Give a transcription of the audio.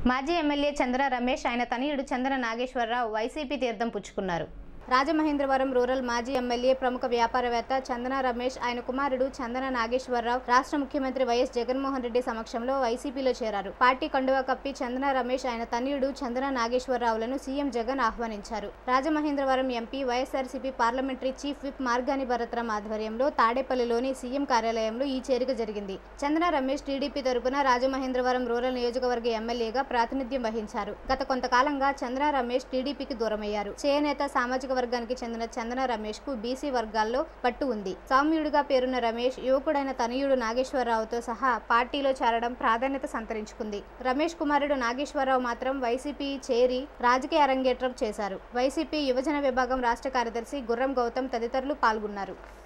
మాజీ ఎమ్మెల్యే చంద్ర రమేష్ ఆయన తనయుడు చంద్ర నాగేశ్వరరావు వైసీపీ తీర్థం పుచ్చుకున్నారు రాజమహేంద్రవరం రూరల్ మాజీ ఎమ్మెల్యే ప్రముఖ వ్యాపారవేత్త చందన రమేష్ ఆయన కుమారుడు చందన నాగేశ్వరరావు రాష్ట్ర ముఖ్యమంత్రి వైఎస్ జగన్మోహన్ రెడ్డి సమక్షంలో వైసీపీలో చేరారు పార్టీ కండువా కప్పి చందన రమేష్ ఆయన తనయుడు చందన నాగేశ్వరరావులను సీఎం జగన్ ఆహ్వానించారు Rajamahendravaram MP YSRCP parliamentary chief whip Margani Bharatram ఆధ్వర్యంలో తాడేపల్లిలోని సీఎం కార్యాలయంలో ఈ చేరిక జరిగింది చందన రమేష్ టీడీపీ తరపున రాజమహేంద్రవరం రూరల్ నియోజకవర్గ ఎమ్మెల్యేగా ప్రాతినిధ్యం వహించారు గత కొంతకాలంగా చంద్ర రమేష్ టీడీపీకి దూరమయ్యారు చేనేత సామాజిక వర్గానికి చెందిన చందన రమేష్ కు బీసీ వర్గాల్లో పట్టు ఉంది సౌమ్యుడిగా పేరున్న రమేష్ యువకుడైన తనయుడు నాగేశ్వరరావుతో సహా పార్టీలో చేరడం ప్రాధాన్యత సంతరించుకుంది రమేష్ కుమారుడు నాగేశ్వరరావు మాత్రం వైసీపీ చేరి రాజకీయ అరంగేట్రం చేశారు వైసీపీ యువజన విభాగం రాష్ట్ర కార్యదర్శి గుర్రం గౌతమ్ తదితరులు పాల్గొన్నారు